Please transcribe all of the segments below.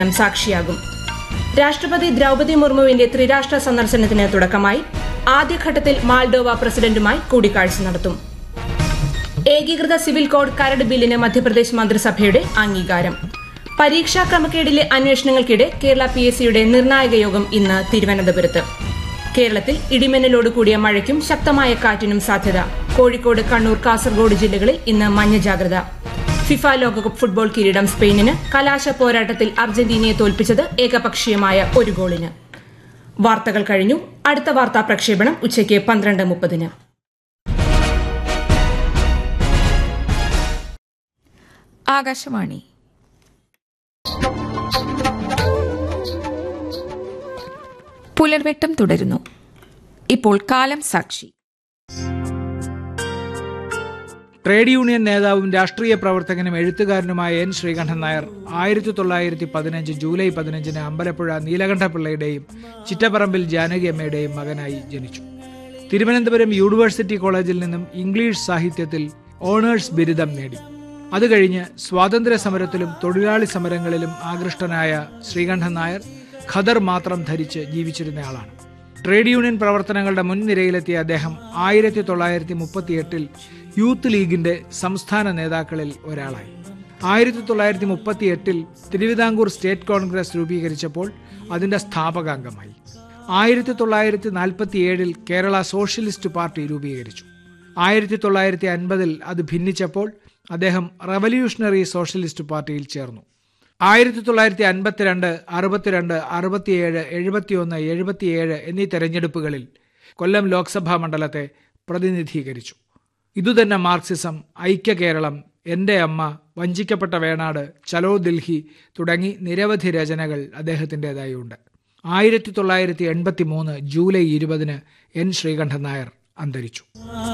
സാക്ഷിയാകും രാഷ്ട്രപതി ദ്രൌപതി മുർമുവിന്റെ ത്രിരാഷ്ട്ര സന്ദർശനത്തിന് തുടക്കമായി ആദ്യഘട്ടത്തിൽ മാൾഡോവ പ്രസിഡന്റുമായി കൂടിക്കാഴ്ച നടത്തും ഏകീകൃത സിവിൽ കോഡ് കരട് ബില്ലിന് മധ്യപ്രദേശ് മന്ത്രിസഭയുടെ അംഗീകാരം പരീക്ഷാ ക്രമക്കേടിലെ അന്വേഷണങ്ങൾക്കിടെ കേരള പി എസ് സിയുടെ നിർണായക യോഗം ഇന്ന് തിരുവനന്തപുരത്ത് കേരളത്തിൽ ഇടിമിന്നലോട് കൂടിയ മഴയ്ക്കും ശക്തമായ കാറ്റിനും സാധ്യത കോഴിക്കോട് കണ്ണൂർ കാസർഗോഡ് ജില്ലകളിൽ ഇന്ന് മഞ്ഞ ജാഗ്രത ഫിഫ ലോകകപ്പ് ഫുട്ബോൾ കിരീടം സ്പെയിനിന് കലാശ പോരാട്ടത്തിൽ അർജന്റീനയെ തോൽപ്പിച്ചത് ഏകപക്ഷീയമായ ഒരു ഗോളിന് വാർത്തകൾ കഴിഞ്ഞു അടുത്ത വാർത്താ പ്രക്ഷേപണം ഉച്ചയ്ക്ക് പന്ത്രണ്ട് മുപ്പതിന് ആകാശവാണി പുലർവെട്ടം തുടരുന്നു ഇപ്പോൾ കാലം സാക്ഷി ട്രേഡ് യൂണിയൻ നേതാവും രാഷ്ട്രീയ പ്രവർത്തകനും എഴുത്തുകാരനുമായ എൻ ശ്രീകണ്ഠൻ നായർ ആയിരത്തി തൊള്ളായിരത്തി പതിനഞ്ച് ജൂലൈ പതിനഞ്ചിന് അമ്പലപ്പുഴ നീലകണ്ഠപിള്ളയുടെയും ചിറ്റപ്പറമ്പിൽ ജാനകിയമ്മയുടെയും മകനായി ജനിച്ചു തിരുവനന്തപുരം യൂണിവേഴ്സിറ്റി കോളേജിൽ നിന്നും ഇംഗ്ലീഷ് സാഹിത്യത്തിൽ ഓണേഴ്സ് ബിരുദം നേടി അത് കഴിഞ്ഞ് സ്വാതന്ത്ര്യ സമരത്തിലും തൊഴിലാളി സമരങ്ങളിലും ആകൃഷ്ടനായ ശ്രീകണ്ഠൻ നായർ ഖദർ മാത്രം ധരിച്ച് ജീവിച്ചിരുന്നയാളാണ് ട്രേഡ് യൂണിയൻ പ്രവർത്തനങ്ങളുടെ മുൻനിരയിലെത്തിയ അദ്ദേഹം ആയിരത്തി തൊള്ളായിരത്തി മുപ്പത്തിയെട്ടിൽ യൂത്ത് ലീഗിന്റെ സംസ്ഥാന നേതാക്കളിൽ ഒരാളായി ആയിരത്തി തൊള്ളായിരത്തി മുപ്പത്തിയെട്ടിൽ തിരുവിതാംകൂർ സ്റ്റേറ്റ് കോൺഗ്രസ് രൂപീകരിച്ചപ്പോൾ അതിന്റെ സ്ഥാപകാംഗമായി ആയിരത്തി തൊള്ളായിരത്തി നാൽപ്പത്തിയേഴിൽ കേരള സോഷ്യലിസ്റ്റ് പാർട്ടി രൂപീകരിച്ചു ആയിരത്തി തൊള്ളായിരത്തി അൻപതിൽ അത് ഭിന്നിച്ചപ്പോൾ അദ്ദേഹം റവല്യൂഷണറി സോഷ്യലിസ്റ്റ് പാർട്ടിയിൽ ചേർന്നു ആയിരത്തി തൊള്ളായിരത്തി അൻപത്തിരണ്ട് അറുപത്തിരണ്ട് അറുപത്തിയേഴ് എഴുപത്തിയൊന്ന് എഴുപത്തിയേഴ് എന്നീ തെരഞ്ഞെടുപ്പുകളിൽ കൊല്ലം ലോക്സഭാ മണ്ഡലത്തെ പ്രതിനിധീകരിച്ചു ഇതുതന്നെ മാർക്സിസം ഐക്യ കേരളം എന്റെ അമ്മ വഞ്ചിക്കപ്പെട്ട വേണാട് ചലോ ദിൽഹി തുടങ്ങി നിരവധി രചനകൾ അദ്ദേഹത്തിൻ്റെതായി ഉണ്ട് ആയിരത്തി തൊള്ളായിരത്തി എൺപത്തി മൂന്ന് ജൂലൈ ഇരുപതിന് എൻ ശ്രീകണ്ഠൻ നായർ അന്തരിച്ചു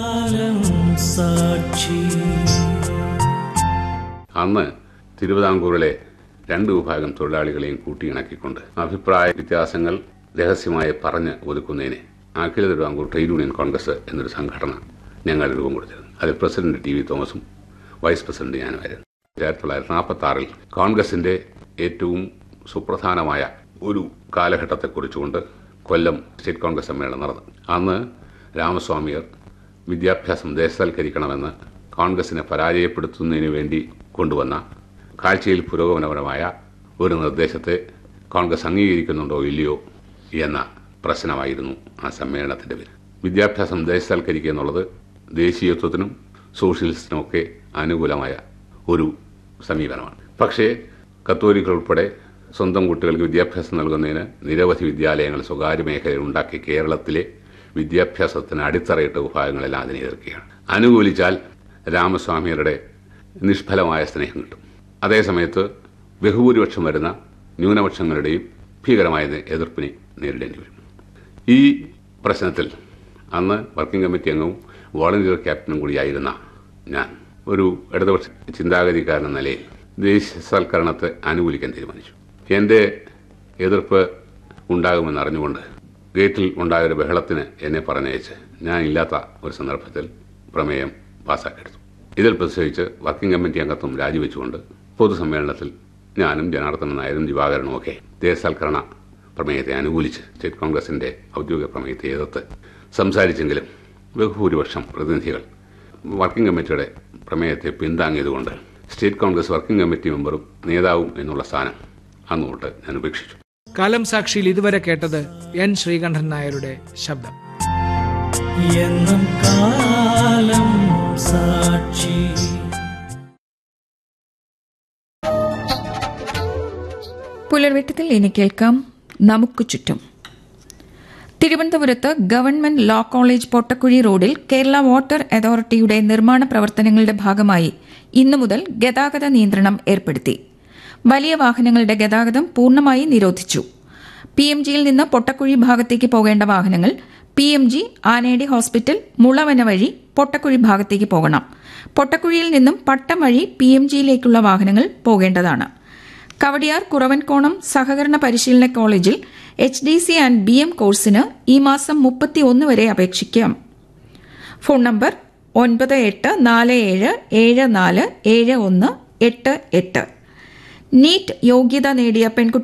അന്ന് തിരുവിതാംകൂറിലെ രണ്ട് വിഭാഗം തൊഴിലാളികളെയും കൂട്ടിയിണക്കിക്കൊണ്ട് അഭിപ്രായ വ്യത്യാസങ്ങൾ രഹസ്യമായി പറഞ്ഞ് ഒതുക്കുന്നതിന് അഖില തിരുവിതാംകൂർ ട്രേഡ് യൂണിയൻ കോൺഗ്രസ് എന്നൊരു സംഘടന ഞങ്ങൾ രൂപം കൊടുത്തിരുന്നു അതിൽ പ്രസിഡന്റ് ടി വി തോമസും വൈസ് പ്രസിഡന്റ് ഞാനുമായിരുന്നു ആയിരത്തി തൊള്ളായിരത്തി നാൽപ്പത്തി ആറിൽ കോൺഗ്രസിന്റെ ഏറ്റവും സുപ്രധാനമായ ഒരു കാലഘട്ടത്തെ കുറിച്ചുകൊണ്ട് കൊല്ലം സ്റ്റേറ്റ് കോൺഗ്രസ് സമ്മേളനം നടന്നു അന്ന് രാമസ്വാമിയർ വിദ്യാഭ്യാസം ദേശവൽക്കരിക്കണമെന്ന് കോൺഗ്രസിനെ പരാജയപ്പെടുത്തുന്നതിന് വേണ്ടി കൊണ്ടുവന്ന കാഴ്ചയിൽ പുരോഗമനപരമായ ഒരു നിർദ്ദേശത്തെ കോൺഗ്രസ് അംഗീകരിക്കുന്നുണ്ടോ ഇല്ലയോ എന്ന പ്രശ്നമായിരുന്നു ആ സമ്മേളനത്തിന്റെ പേര് വിദ്യാഭ്യാസം ദേശവൽക്കരിക്കുക എന്നുള്ളത് ദേശീയത്വത്തിനും സോഷ്യലിസ്റ്റിനും ഒക്കെ അനുകൂലമായ ഒരു സമീപനമാണ് പക്ഷേ കത്തോലിക്കർ ഉൾപ്പെടെ സ്വന്തം കുട്ടികൾക്ക് വിദ്യാഭ്യാസം നൽകുന്നതിന് നിരവധി വിദ്യാലയങ്ങൾ സ്വകാര്യ മേഖലയിൽ ഉണ്ടാക്കി കേരളത്തിലെ വിദ്യാഭ്യാസത്തിന് അടിത്തറയിട്ട വിഭാഗങ്ങളെല്ലാം അതിനെ എതിർക്കുകയാണ് അനുകൂലിച്ചാൽ രാമസ്വാമിയരുടെ നിഷ്ഫലമായ സ്നേഹം കിട്ടും അതേസമയത്ത് ബഹുഭൂരിപക്ഷം വരുന്ന ന്യൂനപക്ഷങ്ങളുടെയും ഭീകരമായ എതിർപ്പിനെ നേരിടേണ്ടി വരും ഈ പ്രശ്നത്തിൽ അന്ന് വർക്കിംഗ് കമ്മിറ്റി അംഗവും വോളണ്ടിയർ ക്യാപ്റ്റനും കൂടിയായിരുന്ന ഞാൻ ഒരു ഇടതുപക്ഷ ചിന്താഗതിക്കാരൻ നിലയിൽ ദേശസൽക്കരണത്തെ അനുകൂലിക്കാൻ തീരുമാനിച്ചു എൻ്റെ എതിർപ്പ് ഉണ്ടാകുമെന്ന് അറിഞ്ഞുകൊണ്ട് ഗേറ്റിൽ ഉണ്ടായ ഒരു ബഹളത്തിന് എന്നെ പറഞ്ഞയച്ച് ഞാൻ ഇല്ലാത്ത ഒരു സന്ദർഭത്തിൽ പ്രമേയം പാസ്സാക്കിയെടുത്തു ഇതിൽ പ്രതിഷേധിച്ച് വർക്കിംഗ് കമ്മിറ്റി അംഗത്വം രാജിവെച്ചുകൊണ്ട് പൊതുസമ്മേളനത്തിൽ ഞാനും ജനാർദ്ദന നായരും ദിവാകരനും ഒക്കെ ദേശസൽക്കരണ പ്രമേയത്തെ അനുകൂലിച്ച് സ്റ്റേറ്റ് കോൺഗ്രസിന്റെ ഔദ്യോഗിക പ്രമേയത്തെ എതിർത്ത് സംസാരിച്ചെങ്കിലും ബഹുഭൂരിപക്ഷം പ്രതിനിധികൾ വർക്കിംഗ് കമ്മിറ്റിയുടെ പ്രമേയത്തെ പിന്താങ്ങിയതുകൊണ്ട് സ്റ്റേറ്റ് കോൺഗ്രസ് വർക്കിംഗ് കമ്മിറ്റി മെമ്പറും നേതാവും എന്നുള്ള സ്ഥാനം അന്നുതൊട്ട് ഞാൻ ഉപേക്ഷിച്ചു കാലം സാക്ഷിയിൽ ഇതുവരെ കേട്ടത് എൻ ശ്രീകണ്ഠൻ നായരുടെ ശബ്ദം എന്നും കാലം സാക്ഷി പുലർവെട്ടത്തിൽ ഇനി കേൾക്കാം നമുക്ക് ചുറ്റും തിരുവനന്തപുരത്ത് ഗവൺമെന്റ് ലോ കോളേജ് പൊട്ടക്കുഴി റോഡിൽ കേരള വാട്ടർ അതോറിറ്റിയുടെ നിർമ്മാണ പ്രവർത്തനങ്ങളുടെ ഭാഗമായി ഇന്നു മുതൽ ഗതാഗത നിയന്ത്രണം ഏർപ്പെടുത്തി വലിയ വാഹനങ്ങളുടെ ഗതാഗതം പൂർണ്ണമായി നിരോധിച്ചു പി എം ജിയിൽ നിന്ന് പൊട്ടക്കുഴി ഭാഗത്തേക്ക് പോകേണ്ട വാഹനങ്ങൾ P M G Anedi hospital Mulavana വഴി പൊട്ടക്കുഴി ഭാഗത്തേക്ക് പോകണം പൊട്ടക്കുഴിയിൽ നിന്നും പട്ടം വഴി പി എം ജിയിലേക്കുള്ള വാഹനങ്ങൾ പോകേണ്ടതാണ് കവടിയാർ കുറവൻകോണം സഹകരണ പരിശീലന കോളേജിൽ H D C and B M കോഴ്സിന് ഈ മാസം മുപ്പത്തിയൊന്ന് വരെ അപേക്ഷിക്കാം ഫോൺ നമ്പർ ഒൻപത് എട്ട് നാല് ഏഴ് ഏഴ് നാല് ഏഴ് ഒന്ന് എട്ട് എട്ട് നീറ്റ് യോഗ്യത നേടിയ പെൺകുട്ടി